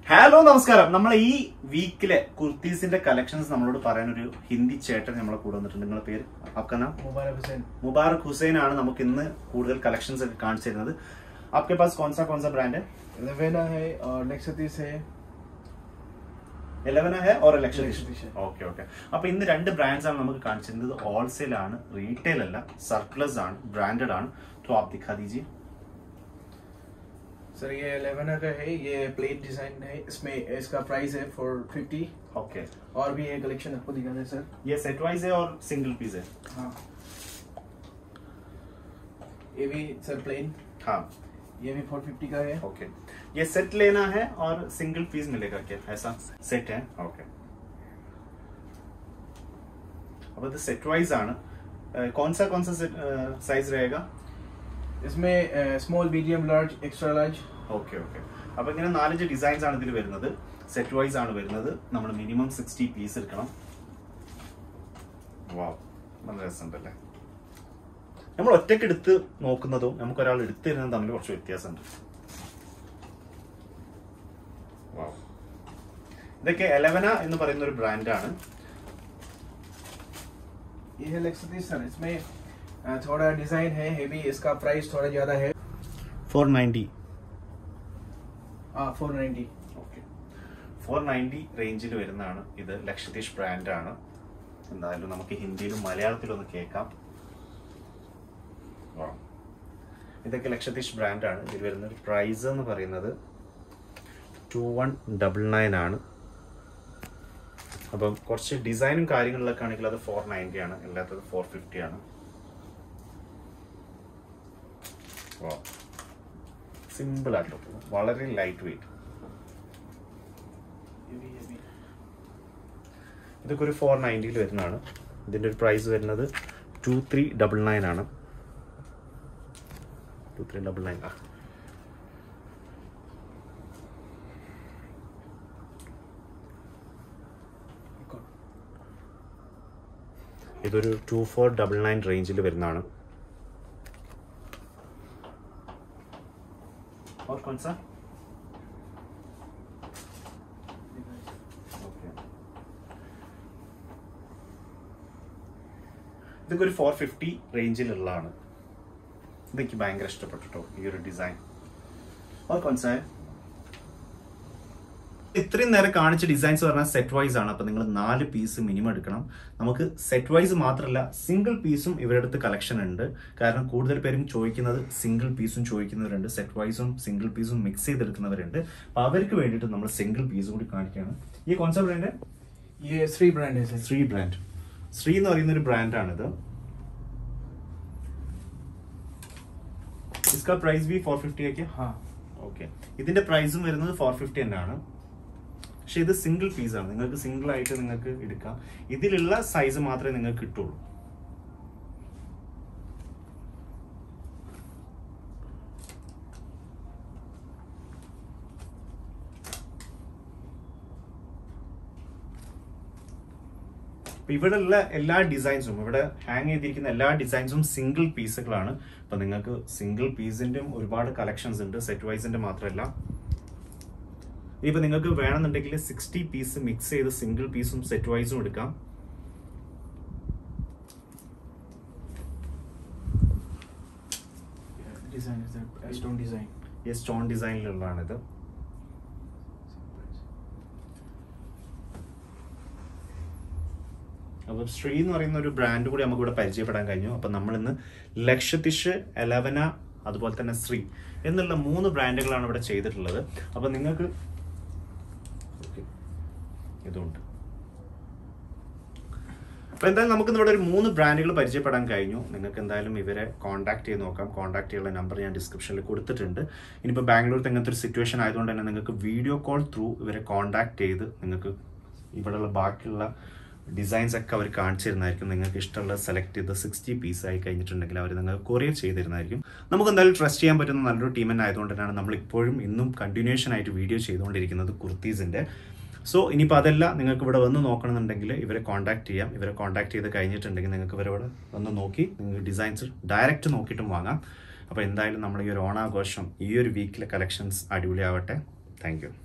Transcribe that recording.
Hello നമസ്കാരം നമ്മൾ ഈ വീക്കിലെ കുർത്തീസിന്റെ കളക്ഷൻസ് നമ്മളോട് പറയാൻ ഒരു ഹിന്ദി ചേട്ടൻ നമ്മളെ കൂടെ വന്നിട്ടുണ്ട് നിങ്ങളുടെ പേര് आपका नाम मुबारक हुसैन മുബാറക് ഹുസൈൻ ആണ് നമുക്ക് ഇന്ന് കൂടുതൽ കളക്ഷൻസ് ഒക്കെ കാണിച്ചു തരുന്നത് आपके पास कौन सा कौन सा ब्रांड है लेवेना है और लेक्सतीस है ഇലവന ഹെ ഓർ ഇലക്ഷൻ Lexus है। ഓക്കെ ഓക്കെ അപ്പൊ ഇന്ന് രണ്ട് ബ്രാൻഡ്സ് ആണ് നമുക്ക് കാണിച്ചിരുന്നത് ഹോൾസെയിൽ ആണ് റീറ്റെയിൽ അല്ല സർപ്ലസ് ആണ് ബ്രാൻഡഡ് ആണ് तो आप दिखा दीजिए सर ये लेवेना का है ये प्लेट डिजाइन है इसमें इसका प्राइस है फोर फिफ्टी ओके और भी ये कलेक्शन आपको दिखाते हैं सर ये सेट वाइज है और सिंगल पीस है हाँ ये भी सर प्लेन हाँ ये भी फोर फिफ्टी का है ओके ये सेट लेना है और सिंगल पीस मिलेगा क्या ऐसा സെറ്റ് है ഓക്കെ അപ്പോൾ ഇത് സെറ്റ് വൈസ് ആണ് ഏഹ്, कौन सा कौन सा साइज रहेगा इसमें small medium large extra large okay okay അപ്പൊ ഇങ്ങനെ നാലഞ്ച് ഡിസൈൻസ് ആണ് ഇതിൽ വരുന്നത് സെറ്റ് വൈസ് ആണ് വരുന്നത് നമ്മൾ മിനിമം സിക്സ്റ്റി പീസ് എടുക്കണം വാവ് നല്ല രസമുണ്ടല്ലേ നമ്മൾ ഒറ്റയ്ക്ക് എടുത്ത് നോക്കുന്നതും നമുക്ക് ഒരാൾ എടുത്തു തരുന്നതും തമ്മിൽ കുറച്ച് വ്യത്യാസമുണ്ട് വാവ് ഇതൊക്കെ എലവന എന്ന് പറയുന്ന ഒരു ബ്രാൻഡാണ് ये है लेक्सतीस सर इसमें अ, थोड़ा डिजाइन है हेवी इसका प्राइस थोड़ा ज्यादा है ഫോർ നയൻറ്റി हाँ four ninety okay four ninety റേഞ്ചിൽ വരുന്നതാണ് ഇത് ലക്ഷതീഷ് ബ്രാൻഡാണ് എന്തായാലും നമുക്ക് ഹിന്ദിയിലും മലയാളത്തിലും ഒന്ന് കേൾക്കാം Wow. ഇതൊക്കെ ലക്ഷതീഷ് ബ്രാൻഡാണ് ഇതിൽ വരുന്ന ഒരു പ്രൈസ് എന്ന് പറയുന്നത് ടു വൺ ഡബിൾ നയൻ ആണ് അപ്പം കുറച്ച് ഡിസൈനും കാര്യങ്ങളിലൊക്കെ ആണെങ്കിൽ അത് ഫോർ നയൻറ്റി ആണ് അല്ലാത്തത് ഫോർ ഫിഫ്റ്റി ആണ് സിമ്പിൾ ആയിട്ട് വളരെ ലൈറ്റ് വെയിറ്റ് ये भी ये भी ഇതൊക്കെ ഒരു ഫോർ നയൻറ്റിയിൽ വരുന്നതാണ് ഇതിൻ്റെ ഒരു പ്രൈസ് വരുന്നത് ടു ത്രീ ഡബിൾ നയൻ ആണ് ടു ത്രീ ഡബിൾ നയൻ ആ ഇതൊരു ടു ഫോർ ഡബിൾ നയൻ റേഞ്ചിൽ വരുന്നതാണ് और कौन सा ഓക്കെ ഇതൊക്കെ ഒരു ഫോർ ഫിഫ്റ്റി റേഞ്ചിലുള്ളതാണ് ഇതെനിക്ക് ഭയങ്കര ഇഷ്ടപ്പെട്ടു കേട്ടോ ഈ ഒരു ഡിസൈൻ ഓർ കോൺസായ ഇത്രയും നേരം കാണിച്ച ഡിസൈൻസ് പറഞ്ഞാൽ സെറ്റ് വൈസ് ആണ് അപ്പൊ നിങ്ങൾ നാല് പീസ് മിനിമം എടുക്കണം നമുക്ക് സെറ്റ് വൈസ് മാത്രമല്ല സിംഗിൾ പീസും ഇവരുടെ അടുത്ത് കളക്ഷൻ ഉണ്ട് കാരണം കൂടുതൽ പേരും ചോദിക്കുന്നത് സിംഗിൾ പീസും ചോദിക്കുന്നവരുണ്ട് സെറ്റ് വൈസും സിംഗിൾ പീസും മിക്സ് ചെയ്തെടുക്കുന്നവരുണ്ട് അപ്പൊ അവർക്ക് വേണ്ടിയിട്ട് നമ്മൾ സിംഗിൾ പീസ് കൂടി കാണിക്കുകയാണ് ഈ കോൺസെപ്റ്റ് ബ്രാൻഡ് ये श्री ब्रांड है सर ശ്രീ ബ്രാൻഡ് ശ്രീ എന്ന് പറയുന്ന ഒരു ബ്രാൻഡാണിത് इसका प्राइस भी फोर फिफ्टी है क्या हाँ ഓക്കെ ഇതിന്റെ പ്രൈസും വരുന്നത് ഫോർ ഫിഫ്റ്റി തന്നെയാണ് പക്ഷെ ഇത് സിംഗിൾ പീസ് ആണ് നിങ്ങൾക്ക് സിംഗിൾ ആയിട്ട് നിങ്ങൾക്ക് എടുക്കാം ഇതിലുള്ള സൈസ് മാത്രമേ നിങ്ങൾക്ക് കിട്ടുള്ളൂ അപ്പൊ ഇവിടെ ഉള്ള എല്ലാ ഡിസൈൻസും ഇവിടെ ഹാങ് ചെയ്തിരിക്കുന്ന എല്ലാ ഡിസൈൻസും സിംഗിൾ പീസുകളാണ് അപ്പൊ നിങ്ങൾക്ക് സിംഗിൾ പീസിന്റെയും ഒരുപാട് കളക്ഷൻസ് ഉണ്ട് സെറ്റ് വൈസിന്റെ മാത്രമല്ല ഇപ്പൊ നിങ്ങൾക്ക് വേണമെന്നുണ്ടെങ്കിൽ സിക്സ്റ്റി പീസ് മിക്സ് ചെയ്ത് സിംഗിൾ പീസും സെറ്റ് വൈസും എടുക്കാം डिजाइन है सर स्टोन डिजाइन ഈ സ്റ്റോൺ ഡിസൈനിലുള്ളതാണിത് അപ്പം ശ്രീ എന്ന് പറയുന്ന ഒരു ബ്രാൻഡ് കൂടി നമുക്ക് ഇവിടെ പരിചയപ്പെടാൻ കഴിഞ്ഞു അപ്പം നമ്മൾ ഇന്ന് ലക്ഷത്തിഷ് എലവന അതുപോലെ തന്നെ ശ്രീ എന്നുള്ള മൂന്ന് ബ്രാൻഡുകളാണ് ഇവിടെ ചെയ്തിട്ടുള്ളത് അപ്പം നിങ്ങൾക്ക് Okay. ഇതുണ്ട് അപ്പൊ എന്തായാലും നമുക്ക് ഇവിടെ ഒരു മൂന്ന് ബ്രാൻഡുകൾ പരിചയപ്പെടാൻ കഴിഞ്ഞു നിങ്ങൾക്ക് എന്തായാലും ഇവരെ കോൺടാക്ട് ചെയ്ത് നോക്കാം കോൺടാക്ട് ചെയ്യാനുള്ള നമ്പർ ഞാൻ ഡിസ്ക്രിപ്ഷനിൽ കൊടുത്തിട്ടുണ്ട് ഇനിയിപ്പോൾ ബാംഗ്ലൂരിൽ ഇങ്ങനത്തെ ഒരു സിറ്റുവേഷൻ ആയതുകൊണ്ട് തന്നെ നിങ്ങൾക്ക് വീഡിയോ കോൾ ത്രൂ ഇവരെ കോൺടാക്ട് ചെയ്ത് നിങ്ങൾക്ക് ഇവിടെയുള്ള ബാക്കിയുള്ള ഡിസൈൻസ് ഒക്കെ അവർ കാണിച്ചു തരുന്നതായിരിക്കും നിങ്ങൾക്ക് ഇഷ്ടമുള്ള സെലക്ട് ചെയ്ത് സിക്സ്റ്റി പീസ് ആയി കഴിഞ്ഞിട്ടുണ്ടെങ്കിൽ അവർ നിങ്ങൾക്ക് കൊറിയർ ചെയ്ത് തരുന്നതായിരിക്കും നമുക്ക് എന്തായാലും ട്രസ്റ്റ് ചെയ്യാൻ പറ്റുന്ന നല്ലൊരു ടീം തന്നെ ആയതുകൊണ്ട് തന്നെയാണ് നമ്മൾ ഇപ്പോഴും ഇന്നും കണ്ടിന്യൂഷൻ ആയിട്ട് വീഡിയോ ചെയ്തുകൊണ്ടിരിക്കുന്നത് കുർത്തീസിന്റെ സോ ഇനിയിപ്പോൾ അതല്ല നിങ്ങൾക്ക് ഇവിടെ വന്ന് നോക്കണമെന്നുണ്ടെങ്കിൽ ഇവരെ കോൺടാക്ട് ചെയ്യാം ഇവരെ കോൺടാക്ട് ചെയ്ത് കഴിഞ്ഞിട്ടുണ്ടെങ്കിൽ നിങ്ങൾക്ക് ഇവരെ ഇവിടെ വന്ന് നോക്കി നിങ്ങൾക്ക് ഡിസൈൻസ് ഡയറക്റ്റ് നോക്കിയിട്ടും വാങ്ങാം അപ്പോൾ എന്തായാലും നമ്മുടെ ഈ ഒരു ഓണാഘോഷം ഈ ഒരു വീക്കിലെ കളക്ഷൻസ് അടിപൊളിയാവട്ടെ താങ്ക് യു